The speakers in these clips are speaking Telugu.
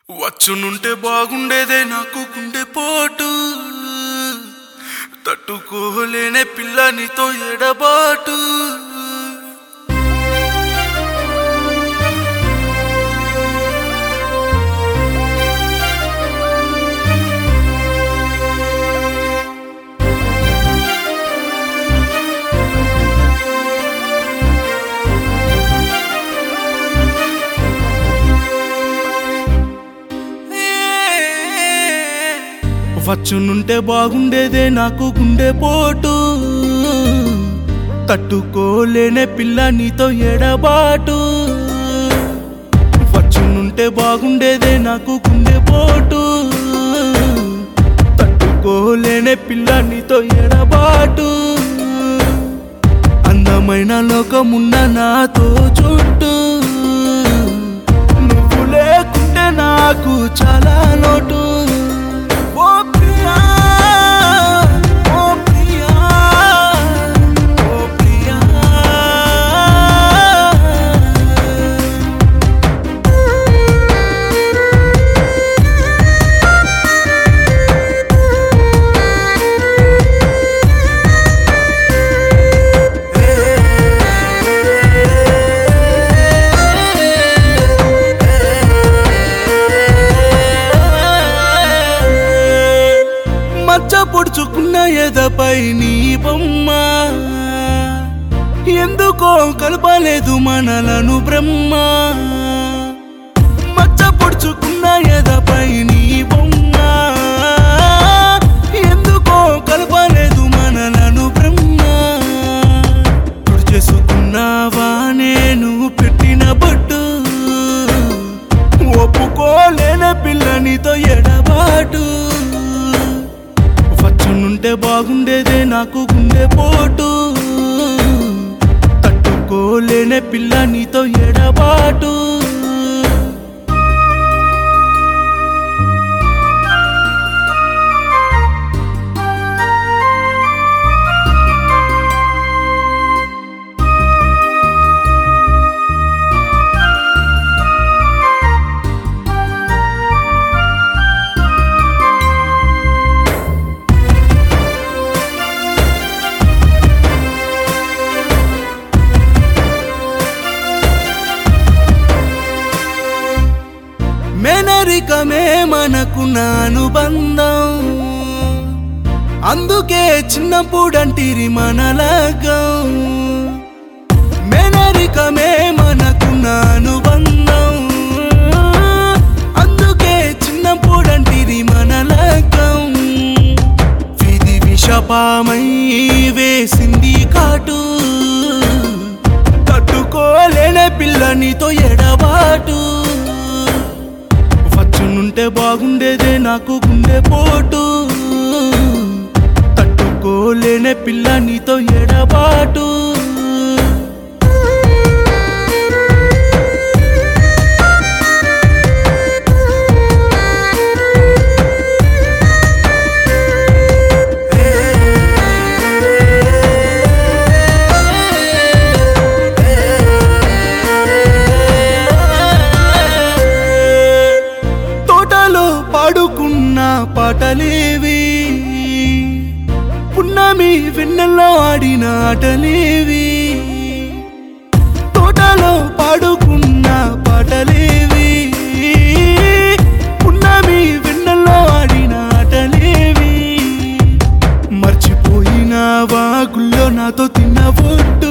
వచ్చునుంటే బాగుండేదే నాకు గుండె పోటు తట్టుకోలేనే పిల్ల నీతో ఎడబాటు వచ్చునుంటే బాగుండేదే నాకు గుండె పోటు తట్టుకోలేనే పిల్ల నీతో ఎడబాటు వచ్చునుంటే బాగుండేదే నాకు గుండె పోటు తట్టుకోలేనే పిల్ల నీతో ఎడబాటు అందమైన లోకమున్న నాతో చుట్టూ నువ్వు లేకుంటే నాకు చాలా లోటు ఓ ప్రియా ఓ ప్రియా ఓ ప్రియా మచ్చ పొడుచుకున్న ఎదపై నీ బొమ్మ ఎందుకో కలపలేదు మనలను బ్రహ్మ మచ్చ పొడుచుకున్న ఎదపై నీ బొమ్మ ఎందుకో కలపలేదు మనలను బ్రహ్మ తుడి చేసుకున్నావా నేను పెట్టిన బట్టు ఒప్పుకోలేని పిల్లనితో ఎడబాటు వచ్చునుంటే బాగుండేదే నాకు గుండె పోటు తట్టుకోలేనే పిల్ల నీతో ఎడబాటు మేనరికమే మనకు నా అనుబంధం అందుకే చిన్నప్పుడంటిరి మనలగం మేనరికమే మనకు నా అనుబంధం అందుకే చిన్నప్పుడంటిరి మనలగం విధి విషపామై వేసింది కాటు తట్టుకోలేని పిల్లనితో ఎడబాటు వచ్చునుంటే బాగుండేదే నాకు గుండె పోటు తట్టుకోలేనే పిల్ల నీతో ఎడబాటు తోటలో పాడుకున్న పాటలేవి పున్నమి వెన్నెల్లో ఆడిన ఆటలేవి తోటలో పాడుకున్న పాటలేవి పున్నమి వెన్నెల్లో ఆడిన ఆటలేవి మర్చిపోయిన వాగుల్లో నాతో తిన్న ఒట్టు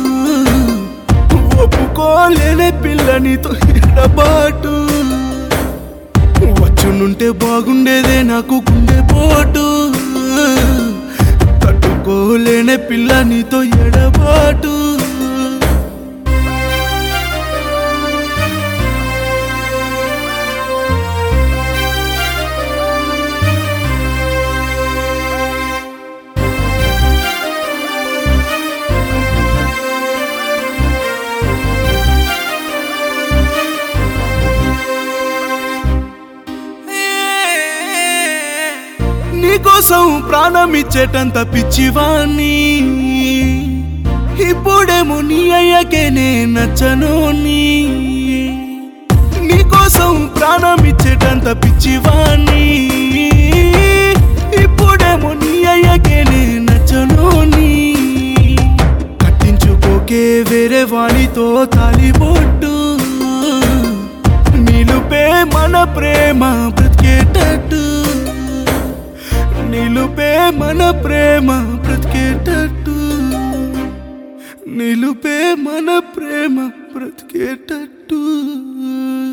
ఒప్పుకోలేని పిల్లనితో ఎడబాటు వచ్చునుంటే బాగుండేదే నాకు గుండె పోటు తట్టుకోలేనే పిల్ల నీతో ఎడబాటు నీకోసం ప్రాణం ఇచ్చేటంత పిచ్చివాణ్ణి ఇప్పుడేమో నీ అయ్యకే నే నచ్చను నీ నీకోసం ప్రాణం ఇచ్చేట వేరే వానితో తాలిబొట్టు నిలుపే మన ప్రేమ బ్రతికేటట్టు నిలుపే మన ప్రేమ బ్రతికేటట్టు నిలుపే మన ప్రేమ బ్రతికేటట్టు